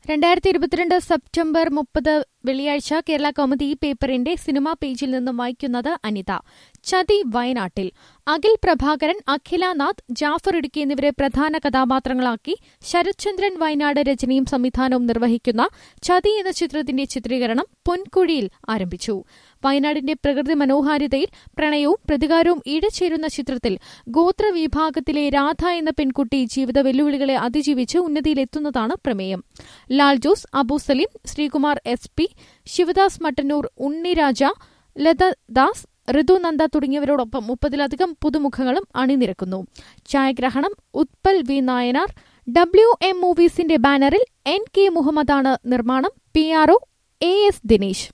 രണ്ടായിരത്തി ഇരുപത്തിരണ്ട് സെപ്റ്റംബർ മുപ്പത് വെള്ളിയാഴ്ച കേരള കൗമുദി പേപ്പറിന്റെ സിനിമാ പേജിൽ നിന്നും വായിക്കുന്നത് അനിത ചതി വയനാട്ടിൽ അഖിൽ പ്രഭാകരൻ അഖിലനാഥ് ജാഫർ ഇടുക്കി എന്നിവരെ പ്രധാന കഥാപാത്രങ്ങളാക്കി ശരത്ചന്ദ്രൻ വയനാട് രചനയും സംവിധാനവും നിർവഹിക്കുന്ന ചതി എന്ന ചിത്രത്തിന്റെ ചിത്രീകരണം പൊൻകുഴിയിൽ ആരംഭിച്ചു വയനാടിന്റെ പ്രകൃതി മനോഹാരിതയിൽ പ്രണയവും പ്രതികാരവും ഇടചേരുന്ന ചിത്രത്തിൽ ഗോത്രവിഭാഗത്തിലെ രാധ എന്ന പെൺകുട്ടി ജീവിത വെല്ലുവിളികളെ അതിജീവിച്ച് ഉന്നതിയിലെത്തുന്നതാണ് പ്രമേയം ലാൽ ജോസ് അബു സലീം ശ്രീകുമാർ എസ് പി ശിവദാസ് മട്ടന്നൂർ ഉണ്ണിരാജ ലതദാസ് ഋതുനന്ദ തുടങ്ങിയവരോടൊപ്പം മുപ്പതിലധികം പുതുമുഖങ്ങളും അണിനിരക്കുന്നു ഛായാഗ്രഹണം Utpal V Nayanar W M മൂവീസിന്റെ ബാനറിൽ എൻ കെ മുഹമ്മദാണ് നിർമ്മാണം P R O A S Dinesh